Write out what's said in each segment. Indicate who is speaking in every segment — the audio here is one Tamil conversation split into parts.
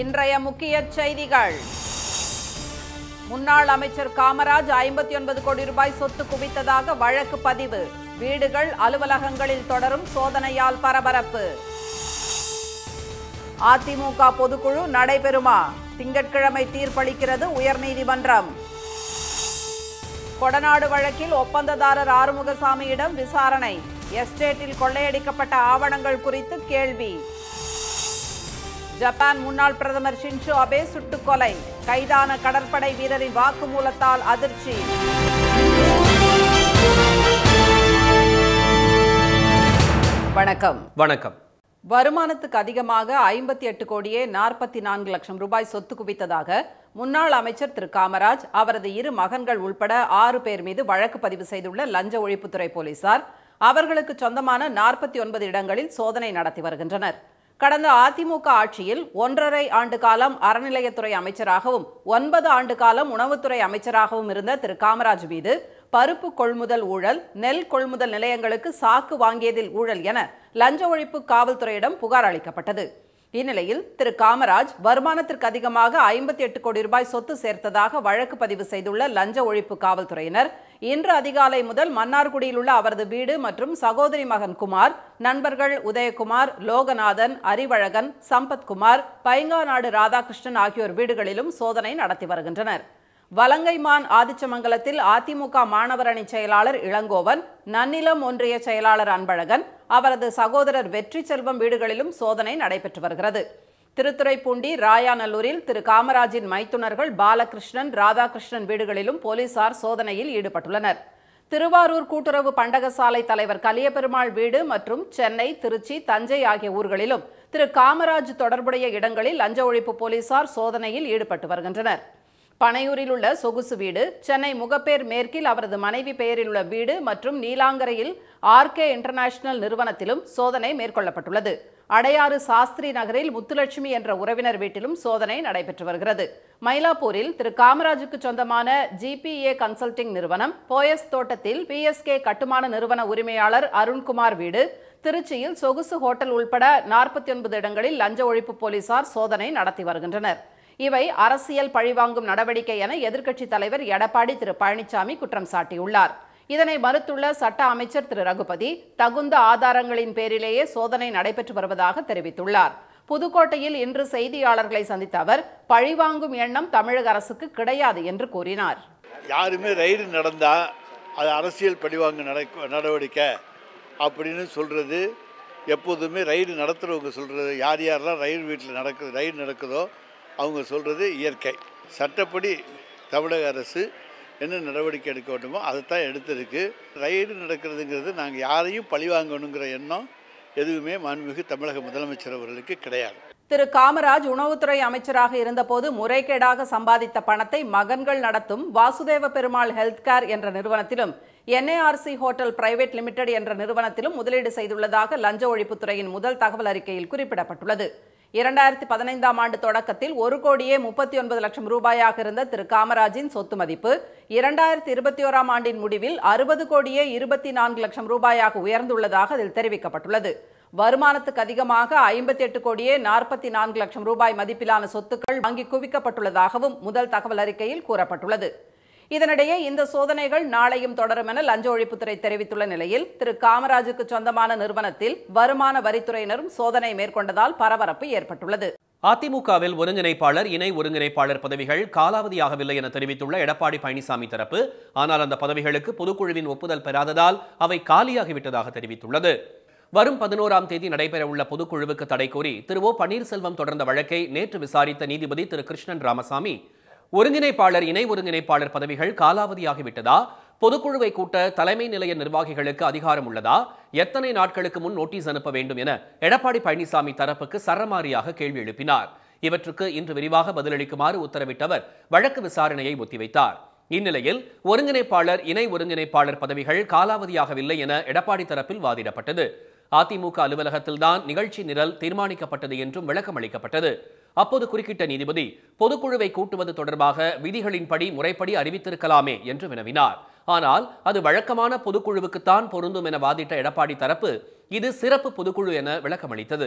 Speaker 1: இன்றைய முக்கிய செய்திகள் முன்னாள் அமைச்சர் காமராஜ் ஐம்பத்தி ஒன்பது கோடி ரூபாய் சொத்து குவித்ததாக வழக்கு பதிவு வீடுகள் அலுவலகங்களில் தொடரும் சோதனையால் பரபரப்பு அதிமுக பொதுக்குழு நடைபெறுமா திங்கட்கிழமை தீர்ப்பளிக்கிறது உயர்நீதிமன்றம் கொடநாடு வழக்கில் ஒப்பந்ததாரர் ஆறுமுகசாமியிடம் விசாரணை எஸ்டேட்டில் கொள்ளையடிக்கப்பட்ட ஆவணங்கள் குறித்து கேள்வி ஜப்பான் முன்னாள் பிரதமர் ஷின்சோ அபே சுட்டுக் கொலை கைதான கடற்படை வீரரின் வாக்குமூலத்தால் அதிர்ச்சி வணக்கம்
Speaker 2: வணக்கம்
Speaker 1: வருமானத்துக்கு அதிகமாக ஐம்பத்தி எட்டு கோடியே நாற்பத்தி நான்கு லட்சம் ரூபாய் சொத்து குவித்ததாக முன்னாள் அமைச்சர் திரு காமராஜ் அவரது இரு மகன்கள் உள்பட ஆறு பேர் மீது வழக்கு பதிவு செய்துள்ள லஞ்ச ஒழிப்புத்துறை போலீசார் அவர்களுக்கு சொந்தமான நாற்பத்தி ஒன்பது இடங்களில் சோதனை நடத்தி வருகின்றனர் கடந்த அதிமுக ஆட்சியில் ஒன்றரை ஆண்டு காலம் அறநிலையத்துறை அமைச்சராகவும் ஒன்பது ஆண்டு காலம் உணவுத்துறை அமைச்சராகவும் இருந்த திரு காமராஜ் மீது பருப்பு கொள்முதல் ஊழல் நெல் கொள்முதல் நிலையங்களுக்கு சாக்கு வாங்கியதில் ஊழல் என லஞ்ச ஒழிப்பு காவல்துறையிடம் புகார் அளிக்கப்பட்டது இந்நிலையில் திரு காமராஜ் வருமானத்திற்கு அதிகமாக ஐம்பத்தி எட்டு கோடி ரூபாய் சொத்து சேர்த்ததாக வழக்கு பதிவு செய்துள்ள லஞ்ச ஒழிப்பு காவல்துறையினர் இன்று அதிகாலை முதல் மன்னார்குடியில் உள்ள அவரது வீடு மற்றும் சகோதரி மகன் குமார் நண்பர்கள் உதயகுமார் லோகநாதன் அறிவழகன் சம்பத்குமார் பைங்காநாடு ராதாகிருஷ்ணன் ஆகியோர் வீடுகளிலும் சோதனை நடத்தி வருகின்றனர் வலங்கைமான் ஆதிச்சமங்கலத்தில் அதிமுக மாணவர் அணி செயலாளர் இளங்கோவன் நன்னிலம் ஒன்றிய செயலாளர் அன்பழகன் அவரது சகோதரர் வெற்றி செல்வம் வீடுகளிலும் சோதனை நடைபெற்று வருகிறது திருத்துறைப்பூண்டி ராயாநல்லூரில் திரு காமராஜின் மைத்துனர்கள் பாலகிருஷ்ணன் ராதாகிருஷ்ணன் வீடுகளிலும் போலீசார் சோதனையில் ஈடுபட்டுள்ளனர் திருவாரூர் கூட்டுறவு பண்டகசாலை தலைவர் கலியபெருமாள் வீடு மற்றும் சென்னை திருச்சி தஞ்சை ஆகிய ஊர்களிலும் திரு காமராஜ் தொடர்புடைய இடங்களில் லஞ்ச ஒழிப்பு போலீசார் சோதனையில் ஈடுபட்டு வருகின்றனர் பனையூரில் உள்ள சொகுசு வீடு சென்னை முகப்பேர் மேற்கில் அவரது மனைவி பெயரில் உள்ள வீடு மற்றும் நீலாங்கரையில் ஆர்கே இன்டர்நேஷனல் நிறுவனத்திலும் சோதனை மேற்கொள்ளப்பட்டுள்ளது அடையாறு சாஸ்திரி நகரில் முத்துலட்சுமி என்ற உறவினர் வீட்டிலும் சோதனை நடைபெற்று வருகிறது மயிலாப்பூரில் திரு காமராஜுக்கு சொந்தமான ஜிபிஏ கன்சல்டிங் நிறுவனம் போயஸ் தோட்டத்தில் பிஎஸ்கே கட்டுமான நிறுவன உரிமையாளர் அருண்குமார் வீடு திருச்சியில் சொகுசு ஹோட்டல் உள்பட நாற்பத்தி ஒன்பது இடங்களில் லஞ்ச ஒழிப்பு போலீசார் சோதனை நடத்தி வருகின்றனர் இவை அரசியல் பழிவாங்கும் நடவடிக்கை என எதிர்க்கட்சித் தலைவர் எடப்பாடி திரு பழனிசாமி குற்றம் சாட்டியுள்ளார் இதனை மறுத்துள்ள சட்ட அமைச்சர் திரு ரகுபதி தகுந்த ஆதாரங்களின் பேரிலேயே சோதனை நடைபெற்று வருவதாக தெரிவித்துள்ளார் புதுக்கோட்டையில் இன்று செய்தியாளர்களை சந்தித்த அவர் பழிவாங்கும் எண்ணம் தமிழக அரசுக்கு கிடையாது என்று கூறினார்
Speaker 3: யாருமே ரைடு நடந்தால் அது அரசியல் பழிவாங்க நடக்க நடவடிக்கை அப்படின்னு சொல்கிறது எப்போதுமே ரைடு நடத்துகிறவங்க சொல்கிறது யார் யாரெல்லாம் ரயில் வீட்டில் நடக்குது ரைடு நடக்குதோ அவங்க சொல்கிறது இயற்கை சட்டப்படி தமிழக அரசு என்ன நடவடிக்கை எடுக்க வேண்டுமோ அதைத்தான் எடுத்திருக்கு ரைடு நடக்கிறதுங்கிறது நாங்கள் யாரையும் பழிவாங்கணுங்கிற எண்ணம் எதுவுமே மாண்புமிகு தமிழக முதலமைச்சர் அவர்களுக்கு கிடையாது
Speaker 1: திரு காமராஜ் உணவுத்துறை அமைச்சராக இருந்தபோது முறைகேடாக சம்பாதித்த பணத்தை மகன்கள் நடத்தும் வாசுதேவ பெருமாள் ஹெல்த் கேர் என்ற நிறுவனத்திலும் என்ஏஆர்சி ஹோட்டல் பிரைவேட் லிமிடெட் என்ற நிறுவனத்திலும் முதலீடு செய்துள்ளதாக லஞ்ச ஒழிப்புத்துறையின் முதல் தகவல் அறிக்கையில் குறிப்பிடப்பட்டுள்ளது இரண்டாயிரத்தி பதினைந்தாம் ஆண்டு தொடக்கத்தில் ஒரு கோடியே முப்பத்தி ஒன்பது லட்சம் ரூபாயாக இருந்த திரு காமராஜின் சொத்து மதிப்பு இரண்டாயிரத்தி இருபத்தி ஓராம் ஆண்டின் முடிவில் அறுபது கோடியே இருபத்தி நான்கு லட்சம் ரூபாயாக உயர்ந்துள்ளதாக அதில் தெரிவிக்கப்பட்டுள்ளது வருமானத்துக்கு அதிகமாக ஐம்பத்தி எட்டு கோடியே நாற்பத்தி நான்கு லட்சம் ரூபாய் மதிப்பிலான சொத்துக்கள் வாங்கி குவிக்கப்பட்டுள்ளதாகவும் முதல் தகவல் அறிக்கையில் கூறப்பட்டுள்ளது இதனிடையே இந்த சோதனைகள் நாளையும் தொடரும் என லஞ்ச ஒழிப்புத்துறை தெரிவித்துள்ள நிலையில் திரு காமராஜுக்கு சொந்தமான நிறுவனத்தில் வருமான வரித்துறையினரும் சோதனை மேற்கொண்டதால் பரபரப்பு ஏற்பட்டுள்ளது
Speaker 2: அதிமுகவில் ஒருங்கிணைப்பாளர் இணை ஒருங்கிணைப்பாளர் பதவிகள் காலாவதியாகவில்லை என தெரிவித்துள்ள எடப்பாடி பழனிசாமி தரப்பு ஆனால் அந்த பதவிகளுக்கு பொதுக்குழுவின் ஒப்புதல் பெறாததால் அவை காலியாகிவிட்டதாக தெரிவித்துள்ளது வரும் பதினோராம் தேதி நடைபெறவுள்ள பொதுக்குழுவுக்கு தடை கோரி திரு ஓ பன்னீர்செல்வம் தொடர்ந்த வழக்கை நேற்று விசாரித்த நீதிபதி திரு கிருஷ்ணன் ராமசாமி ஒருங்கிணைப்பாளர் இணை ஒருங்கிணைப்பாளர் பதவிகள் காலாவதியாகிவிட்டதா பொதுக்குழுவை கூட்ட தலைமை நிலைய நிர்வாகிகளுக்கு அதிகாரம் உள்ளதா எத்தனை நாட்களுக்கு முன் நோட்டீஸ் அனுப்ப வேண்டும் என எடப்பாடி பழனிசாமி தரப்புக்கு சரமாரியாக கேள்வி எழுப்பினார் இவற்றுக்கு இன்று விரிவாக பதிலளிக்குமாறு உத்தரவிட்ட அவர் வழக்கு விசாரணையை ஒத்திவைத்தார் இந்நிலையில் ஒருங்கிணைப்பாளர் இணை ஒருங்கிணைப்பாளர் பதவிகள் காலாவதியாகவில்லை என எடப்பாடி தரப்பில் வாதிடப்பட்டது அதிமுக அலுவலகத்தில்தான் நிகழ்ச்சி நிரல் தீர்மானிக்கப்பட்டது என்றும் விளக்கம் அளிக்கப்பட்டது அப்போது குறுக்கிட்ட நீதிபதி பொதுக்குழுவை கூட்டுவது தொடர்பாக விதிகளின்படி முறைப்படி அறிவித்திருக்கலாமே என்று வினவினார் ஆனால் அது வழக்கமான பொதுக்குழுவுக்குத்தான் பொருந்தும் என வாதிட்ட எடப்பாடி தரப்பு இது சிறப்பு பொதுக்குழு என விளக்கமளித்தது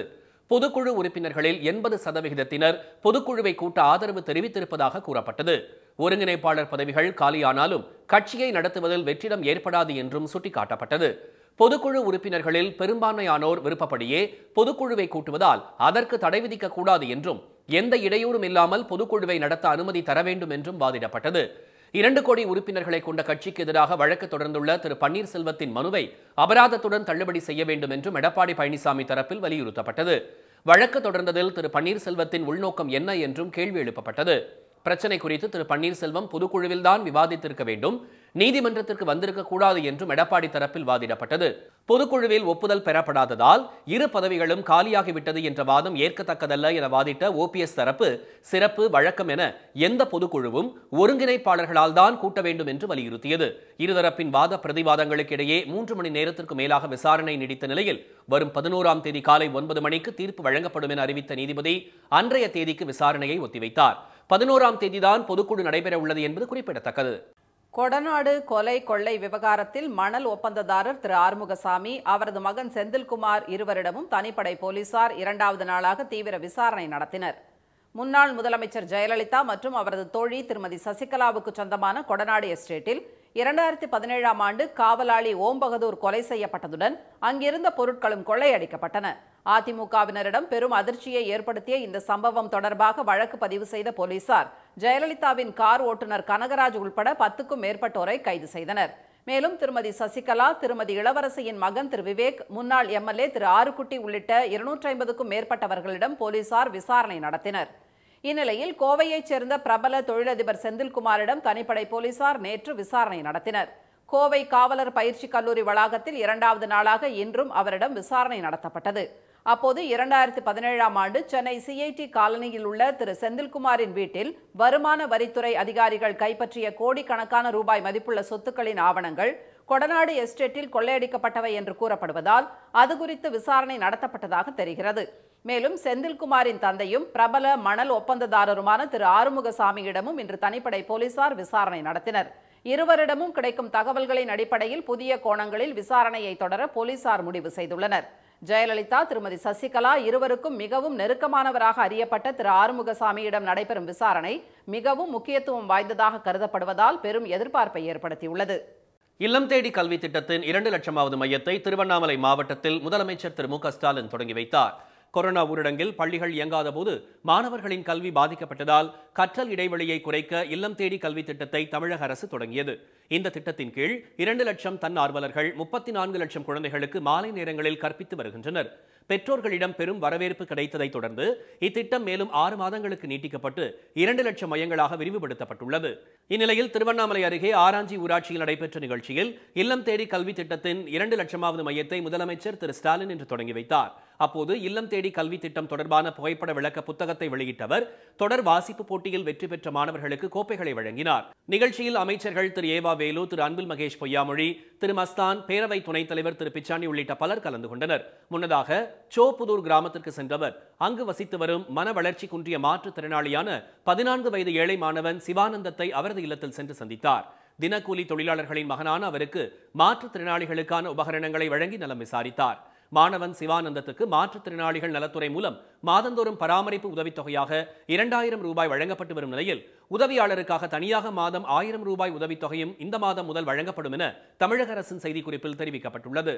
Speaker 2: பொதுக்குழு உறுப்பினர்களில் எண்பது சதவிகிதத்தினர் பொதுக்குழுவை கூட்ட ஆதரவு தெரிவித்திருப்பதாக கூறப்பட்டது ஒருங்கிணைப்பாளர் பதவிகள் காலியானாலும் கட்சியை நடத்துவதில் வெற்றிடம் ஏற்படாது என்றும் சுட்டிக்காட்டப்பட்டது பொதுக்குழு உறுப்பினர்களில் பெரும்பான்மையானோர் விருப்பப்படியே பொதுக்குழுவை கூட்டுவதால் அதற்கு தடை விதிக்கக்கூடாது என்றும் எந்த இடையூறும் இல்லாமல் பொதுக்குழுவை நடத்த அனுமதி தர வேண்டும் என்றும் வாதிடப்பட்டது இரண்டு கோடி உறுப்பினர்களை கொண்ட கட்சிக்கு எதிராக வழக்கு தொடர்ந்துள்ள திரு பன்னீர்செல்வத்தின் மனுவை அபராதத்துடன் தள்ளுபடி செய்ய வேண்டும் என்றும் எடப்பாடி பழனிசாமி தரப்பில் வலியுறுத்தப்பட்டது வழக்கு தொடர்ந்ததில் திரு பன்னீர்செல்வத்தின் உள்நோக்கம் என்ன என்றும் கேள்வி எழுப்பப்பட்டது பிரச்சனை குறித்து திரு பன்னீர்செல்வம் பொதுக்குழுவில்தான் விவாதித்திருக்க வேண்டும் நீதிமன்றத்திற்கு வந்திருக்க கூடாது என்றும் எடப்பாடி தரப்பில் வாதிடப்பட்டது பொதுக்குழுவில் ஒப்புதல் பெறப்படாததால் இரு பதவிகளும் காலியாகிவிட்டது என்ற வாதம் ஏற்கத்தக்கதல்ல என வாதிட்ட ஓபிஎஸ் தரப்பு சிறப்பு வழக்கம் என எந்த பொதுக்குழுவும் ஒருங்கிணைப்பாளர்களால் தான் கூட்ட வேண்டும் என்று வலியுறுத்தியது இருதரப்பின் வாத பிரதிவாதங்களுக்கு இடையே மூன்று மணி நேரத்திற்கு மேலாக விசாரணை நீடித்த நிலையில் வரும் பதினோராம் தேதி காலை ஒன்பது மணிக்கு தீர்ப்பு வழங்கப்படும் என அறிவித்த நீதிபதி அன்றைய தேதிக்கு விசாரணையை ஒத்திவைத்தார் பதினோராம் தேதிதான் பொதுக்குழு நடைபெற உள்ளது என்பது குறிப்பிடத்தக்கது
Speaker 1: கொடநாடு கொலை கொள்ளை விவகாரத்தில் மணல் ஒப்பந்ததாரர் திரு ஆறுமுகசாமி அவரது மகன் செந்தில்குமார் இருவரிடமும் தனிப்படை போலீசார் இரண்டாவது நாளாக தீவிர விசாரணை நடத்தினர் முன்னாள் முதலமைச்சர் ஜெயலலிதா மற்றும் அவரது தோழி திருமதி சசிகலாவுக்கு சொந்தமான கொடநாடு எஸ்டேட்டில் இரண்டாயிரத்தி பதினேழாம் ஆண்டு காவலாளி ஓம் பகதூர் கொலை செய்யப்பட்டதுடன் அங்கிருந்த பொருட்களும் கொள்ளையடிக்கப்பட்டன அதிமுகவினரிடம் பெரும் அதிர்ச்சியை ஏற்படுத்திய இந்த சம்பவம் தொடர்பாக வழக்கு பதிவு செய்த போலீசார் ஜெயலலிதாவின் கார் ஓட்டுநர் கனகராஜ் உள்பட பத்துக்கும் மேற்பட்டோரை கைது செய்தனர் மேலும் திருமதி சசிகலா திருமதி இளவரசியின் மகன் திரு விவேக் முன்னாள் எம்எல்ஏ திரு ஆறுகுட்டி உள்ளிட்ட இருநூற்றி ஐம்பதுக்கும் மேற்பட்டவர்களிடம் போலீசார் விசாரணை நடத்தினர் இந்நிலையில் கோவையைச் சேர்ந்த பிரபல தொழிலதிபர் செந்தில்குமாரிடம் தனிப்படை போலீசார் நேற்று விசாரணை நடத்தினர் கோவை காவலர் பயிற்சி கல்லூரி வளாகத்தில் இரண்டாவது நாளாக இன்றும் அவரிடம் விசாரணை நடத்தப்பட்டது அப்போது இரண்டாயிரத்தி பதினேழாம் ஆண்டு சென்னை சிஐடி காலனியில் உள்ள திரு செந்தில்குமாரின் வீட்டில் வருமான வரித்துறை அதிகாரிகள் கைப்பற்றிய கோடிக்கணக்கான ரூபாய் மதிப்புள்ள சொத்துக்களின் ஆவணங்கள் கொடநாடு எஸ்டேட்டில் கொள்ளையடிக்கப்பட்டவை என்று கூறப்படுவதால் அது குறித்து விசாரணை நடத்தப்பட்டதாக தெரிகிறது மேலும் செந்தில்குமாரின் தந்தையும் பிரபல மணல் ஒப்பந்ததாரருமான திரு ஆறுமுகசாமியிடமும் இன்று தனிப்படை போலீசார் விசாரணை நடத்தினர் இருவரிடமும் கிடைக்கும் தகவல்களின் அடிப்படையில் புதிய கோணங்களில் விசாரணையை தொடர போலீசார் முடிவு செய்துள்ளனர் ஜெயலலிதா திருமதி சசிகலா இருவருக்கும் மிகவும் நெருக்கமானவராக அறியப்பட்ட திரு ஆறுமுகசாமியிடம் நடைபெறும் விசாரணை மிகவும் முக்கியத்துவம் வாய்ந்ததாக கருதப்படுவதால் பெரும் எதிர்பார்ப்பை ஏற்படுத்தியுள்ளது
Speaker 2: இல்லம் தேடி கல்வி திட்டத்தின் இரண்டு லட்சமாவது மையத்தை திருவண்ணாமலை மாவட்டத்தில் முதலமைச்சர் திரு மு க ஸ்டாலின் தொடங்கி வைத்தார் கொரோனா ஊரடங்கில் பள்ளிகள் இயங்காத போது மாணவர்களின் கல்வி பாதிக்கப்பட்டதால் கற்றல் இடைவெளியை குறைக்க இல்லம் தேடி கல்வி திட்டத்தை தமிழக அரசு தொடங்கியது இந்த திட்டத்தின் கீழ் இரண்டு லட்சம் தன்னார்வலர்கள் முப்பத்தி நான்கு லட்சம் குழந்தைகளுக்கு மாலை நேரங்களில் கற்பித்து வருகின்றனர் பெற்றோர்களிடம் பெரும் வரவேற்பு கிடைத்ததைத் தொடர்ந்து இத்திட்டம் மேலும் ஆறு மாதங்களுக்கு நீட்டிக்கப்பட்டு இரண்டு லட்சம் மையங்களாக விரிவுபடுத்தப்பட்டுள்ளது இந்நிலையில் திருவண்ணாமலை அருகே ஆராஞ்சி ஊராட்சியில் நடைபெற்ற நிகழ்ச்சியில் இல்லம் தேடி கல்வி திட்டத்தின் இரண்டு லட்சமாவது மையத்தை முதலமைச்சர் திரு ஸ்டாலின் இன்று தொடங்கி வைத்தார் அப்போது இல்லம் தேடி கல்வி திட்டம் தொடர்பான புகைப்பட விளக்க புத்தகத்தை வெளியிட்டவர் தொடர் வாசிப்பு போட்டியில் வெற்றி பெற்ற மாணவர்களுக்கு கோப்பைகளை வழங்கினார் நிகழ்ச்சியில் அமைச்சர்கள் திரு ஏவா வேலு திரு அன்பில் மகேஷ் பொய்யாமொழி திரு மஸ்தான் பேரவை துணைத் தலைவர் திரு பிச்சாண்டி உள்ளிட்ட பலர் கலந்து கொண்டனர் முன்னதாக சோப்புதூர் கிராமத்திற்கு சென்றவர் அங்கு வசித்து வரும் மன வளர்ச்சி குன்றிய மாற்றுத்திறனாளியான பதினான்கு வயது ஏழை மாணவன் சிவானந்தத்தை அவரது இல்லத்தில் சென்று சந்தித்தார் தினக்கூலி தொழிலாளர்களின் மகனான அவருக்கு மாற்றுத்திறனாளிகளுக்கான உபகரணங்களை வழங்கி நலம் விசாரித்தார் மாணவன் சிவானந்தத்துக்கு மாற்றுத்திறனாளிகள் நலத்துறை மூலம் மாதந்தோறும் பராமரிப்பு உதவித்தொகையாக இரண்டாயிரம் ரூபாய் வழங்கப்பட்டு வரும் நிலையில் உதவியாளருக்காக தனியாக மாதம் ஆயிரம் ரூபாய் உதவித்தொகையும் இந்த மாதம் முதல் வழங்கப்படும் என தமிழக அரசின் செய்திக்குறிப்பில் தெரிவிக்கப்பட்டுள்ளது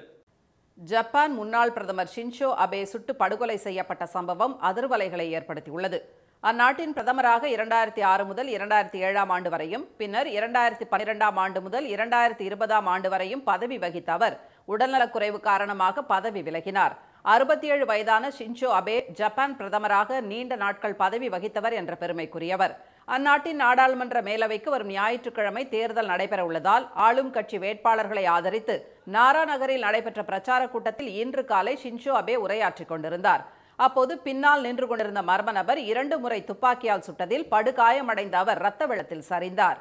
Speaker 1: ஜப்பான் முன்னாள் பிரதமர் ஷின்ஷோ அபே சுட்டு படுகொலை செய்யப்பட்ட சம்பவம் அதிர்வலைகளை ஏற்படுத்தியுள்ளது அந்நாட்டின் பிரதமராக இரண்டாயிரத்தி ஆறு முதல் இரண்டாயிரத்தி ஏழாம் ஆண்டு வரையும் பின்னர் இரண்டாயிரத்தி பன்னிரெண்டாம் ஆண்டு முதல் இரண்டாயிரத்தி இருபதாம் ஆண்டு வரையும் பதவி வகித்த அவர் உடல்நலக்குறைவு காரணமாக பதவி விலகினார் அறுபத்தி ஏழு வயதான ஷின்ஷோ அபே ஜப்பான் பிரதமராக நீண்ட நாட்கள் பதவி வகித்தவர் என்ற பெருமைக்குரியவர் அந்நாட்டின் நாடாளுமன்ற மேலவைக்கு வரும் ஞாயிற்றுக்கிழமை தேர்தல் நடைபெற உள்ளதால் ஆளும் கட்சி வேட்பாளர்களை ஆதரித்து நாரா நகரில் நடைபெற்ற பிரச்சார கூட்டத்தில் இன்று காலை ஷின்ஷோ அபே உரையாற்றிக் கொண்டிருந்தார் அப்போது பின்னால் நின்று கொண்டிருந்த மர்ம நபர் இரண்டு முறை துப்பாக்கியால் சுட்டதில் படுகாயமடைந்த அவர் இரத்த வெள்ளத்தில் சரிந்தார்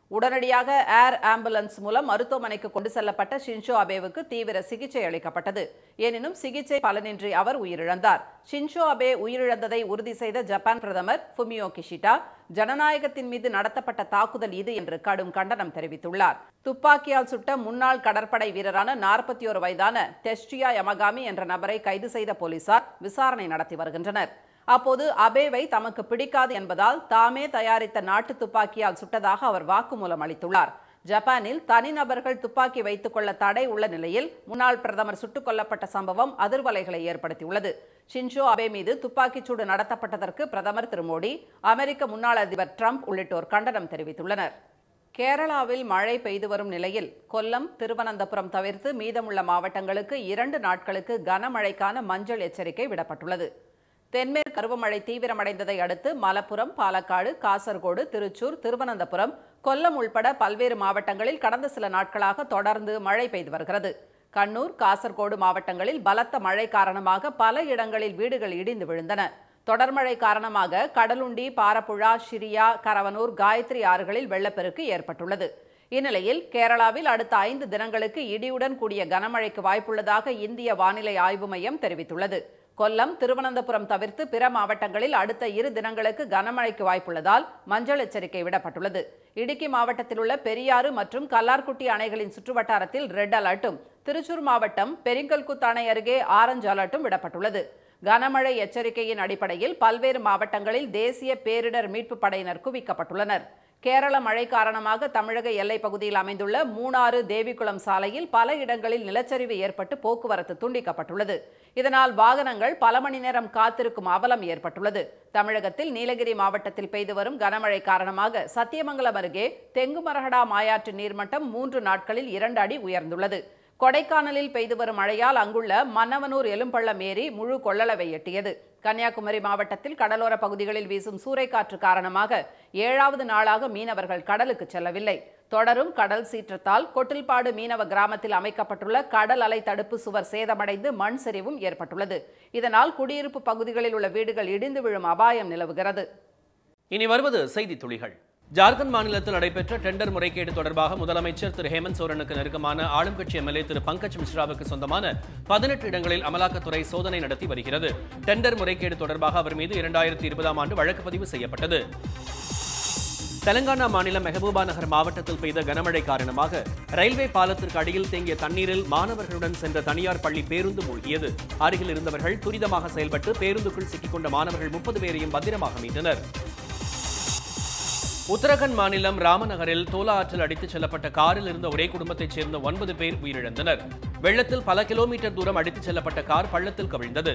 Speaker 1: உடனடியாக ஏர் ஆம்புலன்ஸ் மூலம் மருத்துவமனைக்கு கொண்டு செல்லப்பட்ட ஷின்ஷோ அபேவுக்கு தீவிர சிகிச்சை அளிக்கப்பட்டது எனினும் சிகிச்சை பலனின்றி அவர் உயிரிழந்தார் ஷின்ஷோ அபே உயிரிழந்ததை உறுதி செய்த ஜப்பான் பிரதமர் ஃபுமியோ கிஷிடா ஜனநாயகத்தின் மீது நடத்தப்பட்ட தாக்குதல் இது என்று கடும் கண்டனம் தெரிவித்துள்ளார் துப்பாக்கியால் சுட்ட முன்னாள் கடற்படை வீரரான நாற்பத்தி ஒரு வயதான டெஸ்டியா யமகாமி என்ற நபரை கைது செய்த போலீசார் விசாரணை நடத்தி வருகின்றனர் அப்போது அபேவை தமக்கு பிடிக்காது என்பதால் தாமே தயாரித்த நாட்டு துப்பாக்கியால் சுட்டதாக அவர் வாக்குமூலம் அளித்துள்ளார் ஜப்பானில் தனிநபர்கள் துப்பாக்கி வைத்துக் கொள்ள தடை உள்ள நிலையில் முன்னாள் பிரதமர் சுட்டுக் கொல்லப்பட்ட சம்பவம் அதிர்வலைகளை ஏற்படுத்தியுள்ளது ஷின்ஷோ அபே மீது துப்பாக்கிச்சூடு நடத்தப்பட்டதற்கு பிரதமர் திரு மோடி அமெரிக்க முன்னாள் அதிபர் ட்ரம்ப் உள்ளிட்டோர் கண்டனம் தெரிவித்துள்ளனர் கேரளாவில் மழை பெய்து வரும் நிலையில் கொல்லம் திருவனந்தபுரம் தவிர்த்து மீதமுள்ள மாவட்டங்களுக்கு இரண்டு நாட்களுக்கு கனமழைக்கான மஞ்சள் எச்சரிக்கை விடப்பட்டுள்ளது தென்மேற்கு பருவமழை தீவிரமடைந்ததை அடுத்து மலப்புரம் பாலக்காடு காசர்கோடு திருச்சூர் திருவனந்தபுரம் கொல்லம் உள்பட பல்வேறு மாவட்டங்களில் கடந்த சில நாட்களாக தொடர்ந்து மழை பெய்து வருகிறது கண்ணூர் காசர்கோடு மாவட்டங்களில் பலத்த மழை காரணமாக பல இடங்களில் வீடுகள் இடிந்து விழுந்தன தொடர்மழை காரணமாக கடலுண்டி பாரப்புழா ஷிரியா கரவனூர் காயத்ரி ஆறுகளில் வெள்ளப்பெருக்கு ஏற்பட்டுள்ளது இந்நிலையில் கேரளாவில் அடுத்த ஐந்து தினங்களுக்கு இடியுடன் கூடிய கனமழைக்கு வாய்ப்புள்ளதாக இந்திய வானிலை ஆய்வு மையம் தெரிவித்துள்ளது கொல்லம் திருவனந்தபுரம் தவிர்த்து பிற மாவட்டங்களில் அடுத்த இரு தினங்களுக்கு கனமழைக்கு வாய்ப்புள்ளதால் மஞ்சள் எச்சரிக்கை விடப்பட்டுள்ளது இடுக்கி மாவட்டத்தில் உள்ள பெரியாறு மற்றும் கல்லார்குட்டி அணைகளின் சுற்றுவட்டாரத்தில் ரெட் அலர்ட்டும் திருச்சூர் மாவட்டம் பெரிங்கல்குத் அணை அருகே ஆரஞ்சு அலர்ட்டும் விடப்பட்டுள்ளது கனமழை எச்சரிக்கையின் அடிப்படையில் பல்வேறு மாவட்டங்களில் தேசிய பேரிடர் மீட்பு படையினர் குவிக்கப்பட்டுள்ளனர் கேரள மழை காரணமாக தமிழக எல்லைப் பகுதியில் அமைந்துள்ள மூணாறு தேவிக்குளம் சாலையில் பல இடங்களில் நிலச்சரிவு ஏற்பட்டு போக்குவரத்து துண்டிக்கப்பட்டுள்ளது இதனால் வாகனங்கள் பல மணி நேரம் காத்திருக்கும் அவலம் ஏற்பட்டுள்ளது தமிழகத்தில் நீலகிரி மாவட்டத்தில் பெய்து வரும் கனமழை காரணமாக சத்தியமங்கலம் அருகே தெங்குமரகடா மாயாற்று நீர்மட்டம் மூன்று நாட்களில் இரண்டு அடி உயர்ந்துள்ளது கொடைக்கானலில் பெய்து வரும் மழையால் அங்குள்ள மன்னவனூர் எலும்பள்ளம் ஏரி முழு கொள்ளளவை எட்டியது கன்னியாகுமரி மாவட்டத்தில் கடலோர பகுதிகளில் வீசும் சூறைக்காற்று காரணமாக ஏழாவது நாளாக மீனவர்கள் கடலுக்கு செல்லவில்லை தொடரும் கடல் சீற்றத்தால் கொட்டில்பாடு மீனவ கிராமத்தில் அமைக்கப்பட்டுள்ள கடல் அலை தடுப்பு சுவர் சேதமடைந்து மண் சரிவும் ஏற்பட்டுள்ளது இதனால் குடியிருப்பு பகுதிகளில் உள்ள வீடுகள் இடிந்து விழும் அபாயம் நிலவுகிறது
Speaker 2: இனி வருவது செய்தி துளிகள் ஜார்க்கண்ட் மாநிலத்தில் நடைபெற்ற டெண்டர் முறைகேடு தொடர்பாக முதலமைச்சர் திரு ஹேமந்த் சோரனுக்கு நெருக்கமான ஆளும் கட்சி எம்எல்ஏ திரு பங்கஜ் மிஸ்ராவுக்கு சொந்தமான பதினெட்டு இடங்களில் அமலாக்கத்துறை சோதனை நடத்தி வருகிறது டெண்டர் முறைகேடு தொடர்பாக அவர் மீது இரண்டாயிரத்தி இருபதாம் ஆண்டு வழக்கு பதிவு செய்யப்பட்டது தெலங்கானா மாநிலம் மெஹபூபா நகர் மாவட்டத்தில் பெய்த கனமழை காரணமாக ரயில்வே பாலத்திற்கு அடியில் தேங்கிய தண்ணீரில் மாணவர்களுடன் சென்ற தனியார் பள்ளி பேருந்து மூழ்கியது அருகில் இருந்தவர்கள் துரிதமாக செயல்பட்டு பேருந்துக்குள் சிக்கிக்கொண்ட மாணவர்கள் முப்பது பேரையும் பத்திரமாக மீட்டனர் உத்தரகண்ட் மாநிலம் ராமநகரில் தோலா ஆற்றில் அடித்துச் செல்லப்பட்ட காரில் இருந்த ஒரே குடும்பத்தைச் சேர்ந்த ஒன்பது பேர் உயிரிழந்தனர் வெள்ளத்தில் பல கிலோமீட்டர் தூரம் அடித்துச் செல்லப்பட்ட கார் பள்ளத்தில் கவிழ்ந்தது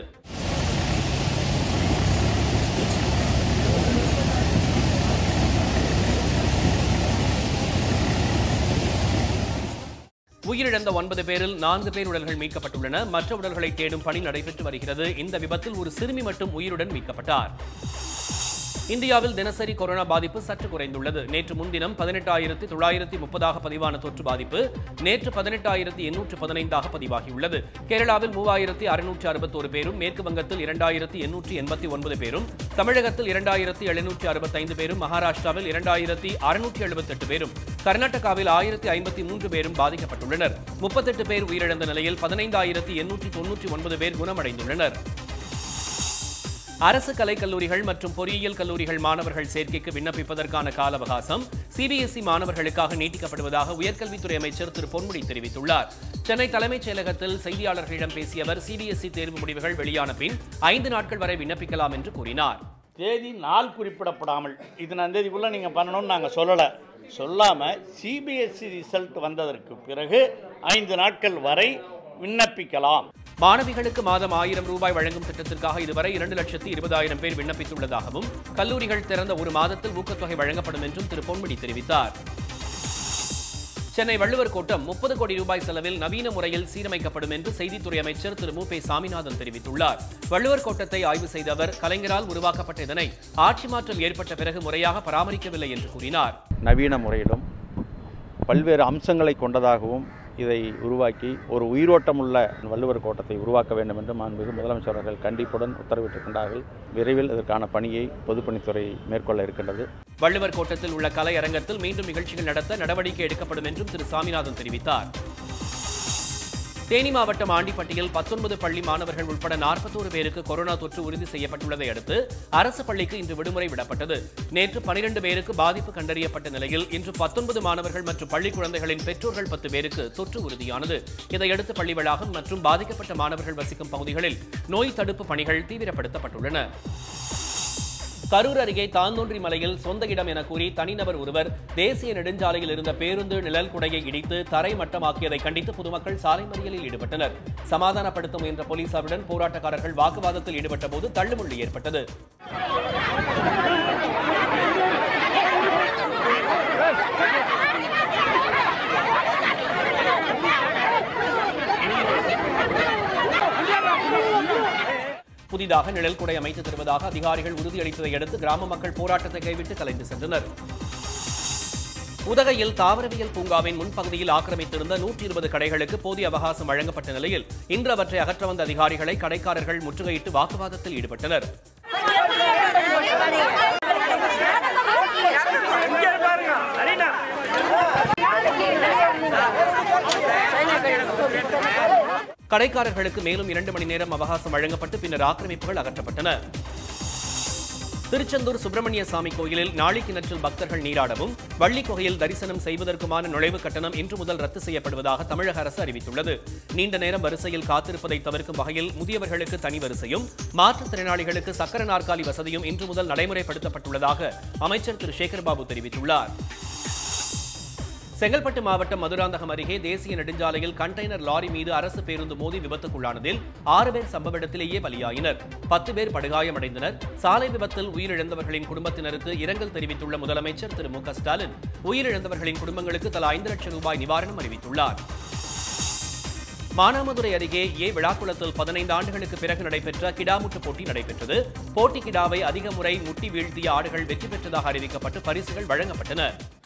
Speaker 2: உயிரிழந்த ஒன்பது பேரில் நான்கு பேர் உடல்கள் மீட்கப்பட்டுள்ளன மற்ற உடல்களை தேடும் பணி நடைபெற்று வருகிறது இந்த விபத்தில் ஒரு சிறுமி மட்டும் உயிருடன் மீட்கப்பட்டார் இந்தியாவில் தினசரி கொரோனா பாதிப்பு சற்று குறைந்துள்ளது நேற்று முன்தினம் பதினெட்டாயிரத்தி தொள்ளாயிரத்தி முப்பதாக பதிவான தொற்று பாதிப்பு நேற்று பதினெட்டாயிரத்தி எண்ணூற்று பதினைந்தாக பதிவாகியுள்ளது கேரளாவில் மூவாயிரத்தி அறுநூற்று அறுபத்தோரு பேரும் மேற்கு வங்கத்தில் இரண்டாயிரத்தி எண்ணூற்றி எண்பத்தி ஒன்பது பேரும் தமிழகத்தில் இரண்டாயிரத்தி எழுநூற்றி அறுபத்தைந்து பேரும் மகாராஷ்டிராவில் இரண்டாயிரத்தி அறுநூற்றி எழுபத்தெட்டு பேரும் கர்நாடகாவில் ஆயிரத்தி ஐம்பத்தி மூன்று பேரும் பாதிக்கப்பட்டுள்ளனர் முப்பத்தெட்டு பேர் உயிரிழந்த நிலையில் பதினைந்தாயிரத்தி எண்ணூற்றி தொன்னூற்றி ஒன்பது பேர் குணமடைந்துள்ளனர் அரசு கலைக்கல்லூரிகள் மற்றும் பொறியியல் கல்லூரிகள் மாணவர்கள் சேர்க்கைக்கு விண்ணப்பிப்பதற்கான கால அவகாசம் சிபிஎஸ்இ மாணவர்களுக்காக நீட்டிக்கப்படுவதாக உயர்கல்வித்துறை அமைச்சர் திரு பொன்முடி தெரிவித்துள்ளார் சென்னை தலைமைச் செயலகத்தில் செய்தியாளர்களிடம் பேசிய அவர் சிபிஎஸ்இ தேர்வு முடிவுகள் வெளியான பின் ஐந்து நாட்கள் வரை விண்ணப்பிக்கலாம் என்று கூறினார்
Speaker 4: தேதி நாள் குறிப்பிடப்படாமல் இத்தனாம் தேதிக்குள்ளே நீங்கள் பண்ணணும்னு நாங்கள் சொல்லலை சொல்லாமல் சிபிஎஸ்சி ரிசல்ட் வந்ததற்கு பிறகு ஐந்து நாட்கள் வரை விண்ணப்பிக்கலாம்
Speaker 2: மாணவிகளுக்கு மாதம் ஆயிரம் ரூபாய் வழங்கும் திட்டத்திற்காக இதுவரை இரண்டு லட்சத்தி இருபதாயிரம் பேர் விண்ணப்பித்துள்ளதாகவும் கல்லூரிகள் திறந்த ஒரு மாதத்தில் ஊக்கத்தொகை வழங்கப்படும் என்றும் திரு பொன்முடி தெரிவித்தார் சென்னை வள்ளுவர் கோட்டம் முப்பது கோடி ரூபாய் செலவில் நவீன முறையில் சீரமைக்கப்படும் என்று செய்தித்துறை அமைச்சர் திரு மு பே சாமிநாதன் தெரிவித்துள்ளார் வள்ளுவர் கோட்டத்தை ஆய்வு செய்த அவர் கலைஞரால் உருவாக்கப்பட்ட இதனை ஆட்சி மாற்றம் ஏற்பட்ட பிறகு முறையாக பராமரிக்கவில்லை என்று கூறினார்
Speaker 5: நவீன முறையிலும் பல்வேறு அம்சங்களை கொண்டதாகவும் இதை உருவாக்கி ஒரு உயிரோட்டமுள்ள வள்ளுவர் கோட்டத்தை உருவாக்க வேண்டும் என்று மாண்புமிகு முதலமைச்சர் அவர்கள் கண்டிப்புடன் உத்தரவிட்டிருக்கின்றார்கள் விரைவில் இதற்கான பணியை பொதுப்பணித்துறை மேற்கொள்ள இருக்கின்றது
Speaker 2: வள்ளுவர் கோட்டத்தில் உள்ள கலை அரங்கத்தில் மீண்டும் நிகழ்ச்சிகள் நடத்த நடவடிக்கை எடுக்கப்படும் என்றும் திரு சாமிநாதன் தெரிவித்தார் தேனி மாவட்டம் ஆண்டிப்பட்டியில் பத்தொன்பது பள்ளி மாணவர்கள் உட்பட நாற்பத்தோரு பேருக்கு கொரோனா தொற்று உறுதி செய்யப்பட்டுள்ளதை அடுத்து அரசு பள்ளிக்கு இன்று விடுமுறை விடப்பட்டது நேற்று பனிரெண்டு பேருக்கு பாதிப்பு கண்டறியப்பட்ட நிலையில் இன்று பத்தொன்பது மாணவர்கள் மற்றும் பள்ளி குழந்தைகளின் பெற்றோர்கள் பத்து பேருக்கு தொற்று உறுதியானது இதையடுத்து பள்ளி வளாகம் மற்றும் பாதிக்கப்பட்ட மாணவர்கள் வசிக்கும் பகுதிகளில் நோய் தடுப்பு பணிகள் தீவிரப்படுத்தப்பட்டுள்ளன கரூர் அருகே தாந்தோன்றி மலையில் சொந்த இடம் என கூறி தனிநபர் ஒருவர் தேசிய நெடுஞ்சாலையில் இருந்த பேருந்து நிழல் குடையை இடித்து தரை மட்டமாக்கியதை கண்டித்து பொதுமக்கள் சாலை மறியலில் ஈடுபட்டனர் சமாதானப்படுத்த முயன்ற போலீசாருடன் போராட்டக்காரர்கள் வாக்குவாதத்தில் ஈடுபட்ட போது தள்ளுமுள்ளி ஏற்பட்டது புதிதாக நிழல் குடை அமைத்து தருவதாக அதிகாரிகள் உறுதியளித்ததை அடுத்து கிராம மக்கள் போராட்டத்தை கைவிட்டு கலைந்து சென்றனர் உதகையில் தாவரவியல் பூங்காவின் முன்பகுதியில் ஆக்கிரமித்திருந்த நூற்றி இருபது கடைகளுக்கு போதிய அவகாசம் வழங்கப்பட்ட நிலையில் இன்று அவற்றை அகற்ற வந்த அதிகாரிகளை கடைக்காரர்கள் முற்றுகையிட்டு வாக்குவாதத்தில் ஈடுபட்டனர் கடைக்காரர்களுக்கு மேலும் இரண்டு மணி நேரம் அவகாசம் வழங்கப்பட்டு பின்னர் ஆக்கிரமிப்புகள் அகற்றப்பட்டன திருச்செந்தூர் சுப்பிரமணிய சாமி கோயிலில் நாளை கிணற்றில் பக்தர்கள் நீராடவும் வள்ளி குகையில் தரிசனம் செய்வதற்குமான நுழைவு கட்டணம் இன்று முதல் ரத்து செய்யப்படுவதாக தமிழக அரசு அறிவித்துள்ளது நீண்ட நேரம் வரிசையில் காத்திருப்பதை தவிர்க்கும் வகையில் முதியவர்களுக்கு தனி வரிசையும் மாற்றுத்திறனாளிகளுக்கு சக்கர நாற்காலி வசதியும் இன்று முதல் நடைமுறைப்படுத்தப்பட்டுள்ளதாக அமைச்சர் திரு சேகர்பாபு தெரிவித்துள்ளார் செங்கல்பட்டு மாவட்டம் மதுராந்தகம் அருகே தேசிய நெடுஞ்சாலையில் கண்டெய்னர் லாரி மீது அரசு பேருந்து மோதி விபத்துக்குள்ளானதில் ஆறு பேர் சம்பவ இடத்திலேயே பலியாயினர் பத்து பேர் படுகாயமடைந்தனர் சாலை விபத்தில் உயிரிழந்தவர்களின் குடும்பத்தினருக்கு இரங்கல் தெரிவித்துள்ள முதலமைச்சர் திரு மு க ஸ்டாலின் உயிரிழந்தவர்களின் குடும்பங்களுக்கு தலா ஐந்து லட்சம் ரூபாய் நிவாரணம் அறிவித்துள்ளார் மானாமதுரை அருகே ஏ விழாக்குளத்தில் பதினைந்து ஆண்டுகளுக்கு பிறகு நடைபெற்ற கிடாமுட்டு போட்டி நடைபெற்றது போட்டி கிடாவை அதிக முறை முட்டி வீழ்த்திய ஆடுகள் வெற்றி பெற்றதாக அறிவிக்கப்பட்டு பரிசுகள் வழங்கப்பட்டன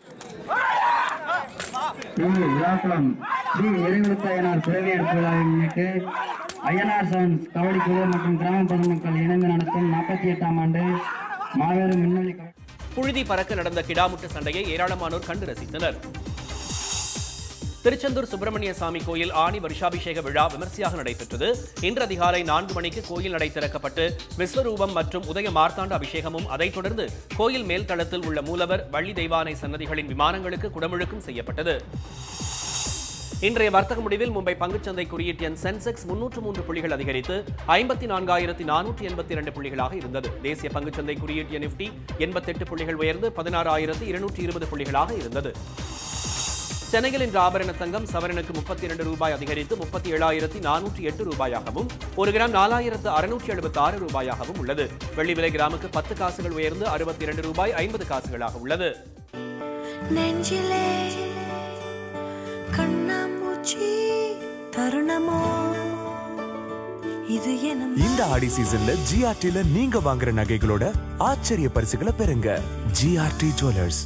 Speaker 6: ஸ்ரீ விழாக்குளம் ஸ்ரீ எரிவிழுத்தாயனார் பிறவி எடுப்பு விழாவை முன்னிட்டு ஐயனார் சவுன்ஸ் கபடி குழு மற்றும் கிராம பொதுமக்கள் இணைந்து நடத்தும் நாற்பத்தி எட்டாம் ஆண்டு மாபெரும் விண்வெளி கபடி
Speaker 2: புழுதி பறக்க நடந்த கிடாமுட்டு சண்டையை ஏராளமானோர் கண்டு ரசித்தனர் திருச்செந்தூர் சுப்பிரமணிய சாமி கோயில் ஆணி வருஷாபிஷேக விழா விமர்சையாக நடைபெற்றது இன்று அதிகாலை நான்கு மணிக்கு கோயில் நடை திறக்கப்பட்டு விஸ்வரூபம் மற்றும் உதய மார்த்தாண்ட அபிஷேகமும் அதைத் தொடர்ந்து கோயில் மேல் தளத்தில் உள்ள மூலவர் வள்ளி தெய்வானை சன்னதிகளின் விமானங்களுக்கு குடமுழுக்கும் செய்யப்பட்டது இன்றைய வர்த்தக முடிவில் மும்பை பங்குச்சந்தை குறியீட்டு எண் சென்செக்ஸ் முன்னூற்று மூன்று புள்ளிகள் அதிகரித்து ஐம்பத்தி நான்காயிரத்தி நானூற்றி எண்பத்தி இரண்டு புள்ளிகளாக இருந்தது தேசிய பங்குச்சந்தை குறியீட்டு எண் நிஃப்டி எண்பத்தெட்டு புள்ளிகள் உயர்ந்து பதினாறாயிரத்து இருநூற்றி இருபது புள்ளிகளாக இருந்தது சென்னையில் இன்று ஆபரண தங்கம் சவரனுக்கு முப்பத்தி இரண்டு ரூபாய் அதிகரித்து முப்பத்தி ஏழாயிரத்தி நானூற்றி எட்டு ரூபாயாகவும் ஒரு கிராம் நாலாயிரத்து அறுநூற்றி எழுபத்தி ஆறு ரூபாயாகவும் உள்ளது வெள்ளி விலை கிராமுக்கு பத்து காசுகள் உயர்ந்து அறுபத்தி இரண்டு ரூபாய் ஐம்பது காசுகளாக உள்ளது
Speaker 7: நெஞ்சிலே கண்ணாமூச்சி தருணமோ இது என
Speaker 8: இந்த ஆடி சீசன்ல ஜிஆர்டில நீங்க வாங்குற நகைகளோட ஆச்சரிய பரிசுகளை பெறுங்க ஜிஆர்டி ஜுவல்லர்ஸ்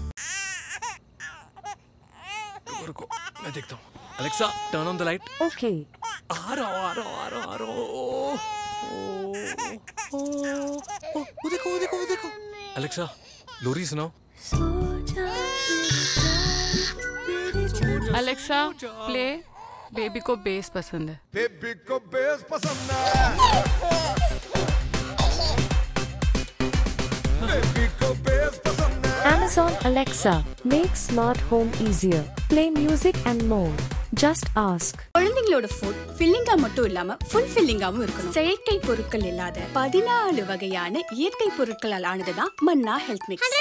Speaker 9: मैं देखता हूँ Alexa turn on the light
Speaker 7: okay
Speaker 9: आ रहा हूँ आ रहा हूँ आ रहा हूँ आ रहा हूँ ओ, ओ, ओ, वो देखो वो देखो वो देखो अलेक्सा लोरी सुनाओ
Speaker 10: अलेक्सा प्ले बेबी को बेस पसंद है
Speaker 8: बेबी को बेस पसंद है बेबी को बेस पसंद है
Speaker 11: Amazon Alexa. Make smart home easier. Play music and more. Just ask.
Speaker 12: குழந்தைங்களோட ஃபுட் ஃபில்லிங்கா மட்டும் இல்லாம ஃபுல் ஃபில்லிங்காவும் இருக்கணும் செயற்கை பொருட்கள் இல்லாத பதினாலு வகையான இயற்கை பொருட்களால் ஆனதுதான் மன்னா ஹெல்த் மிக்ஸ்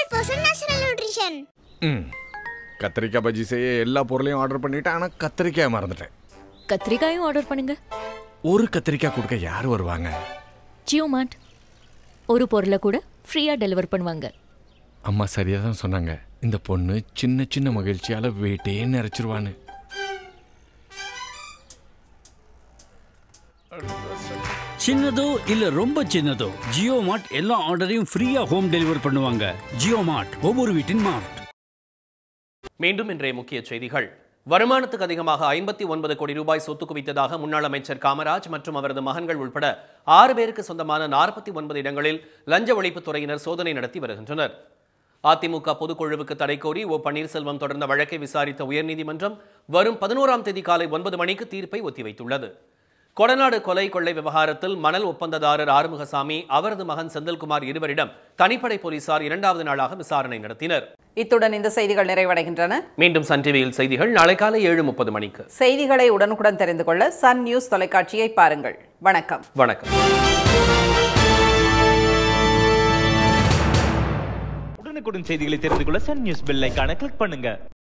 Speaker 8: ம் கத்திரிக்காய் பஜ்ஜி செய்ய எல்லா பொருளையும் ஆர்டர் பண்ணிட்டேன் ஆனால் கத்திரிக்காய் மறந்துட்டேன்
Speaker 11: கத்திரிக்காயும் ஆர்டர் பண்ணுங்க
Speaker 8: ஒரு கத்திரிக்காய் கொடுக்க யார் வருவாங்க
Speaker 11: ஜியோ மார்ட் ஒரு பொருளை கூட ஃப்ரீயா டெலிவர் பண்ணுவாங்க
Speaker 8: அம்மா சரியாக தான் சொன்னாங்க இந்த பொண்ணு சின்ன சின்ன மகிழ்ச்சியால் வீட்டே நிறைச்சிருவான்னு
Speaker 13: சின்னதோ இல்ல ரொம்ப சின்னதோ ஜியோ மார்ட் எல்லா ஆர்டரையும் ஃப்ரீயா ஹோம் டெலிவர் பண்ணுவாங்க ஜியோ மார்ட் ஒவ்வொரு வீட்டின் மார்ட்
Speaker 2: மீண்டும் இன்றைய முக்கிய செய்திகள் வருமானத்துக்கு அதிகமாக ஐம்பத்தி ஒன்பது கோடி ரூபாய் சொத்து குவித்ததாக முன்னாள் அமைச்சர் காமராஜ் மற்றும் அவரது மகன்கள் உட்பட ஆறு பேருக்கு சொந்தமான நாற்பத்தி ஒன்பது இடங்களில் லஞ்ச ஒழிப்புத் துறையினர் சோதனை நடத்தி வருகின்றனர் அதிமுக பொதுக்குழுவுக்கு தடை கோரி ஓ பன்னீர்செல்வம் தொடர்ந்த வழக்கை விசாரித்த உயர்நீதிமன்றம் வரும் பதினோராம் தேதி காலை ஒன்பது மணிக்கு தீர்ப்பை ஒத்திவைத்துள்ளது கொடநாடு கொலை கொள்ளை விவகாரத்தில் மணல் ஒப்பந்ததாரர் ஆறுமுகசாமி அவரது மகன் செந்தில்குமார் இருவரிடம் தனிப்படை போலீசார் இரண்டாவது நாளாக விசாரணை நடத்தினர்
Speaker 1: இத்துடன் இந்த செய்திகள் நிறைவடைகின்றன
Speaker 2: மீண்டும் சன் டிவியில் செய்திகள் நாளை காலை ஏழு முப்பது மணிக்கு
Speaker 1: செய்திகளை உடனுக்குடன் தெரிந்து கொள்ள சன் நியூஸ் தொலைக்காட்சியை பாருங்கள் வணக்கம்
Speaker 2: வணக்கம்
Speaker 14: உடனுக்குடன் செய்திகளை தெரிந்து கொள்ள சன் நியூஸ் பெல் ஐகானை கிளிக் பண்ணுங்க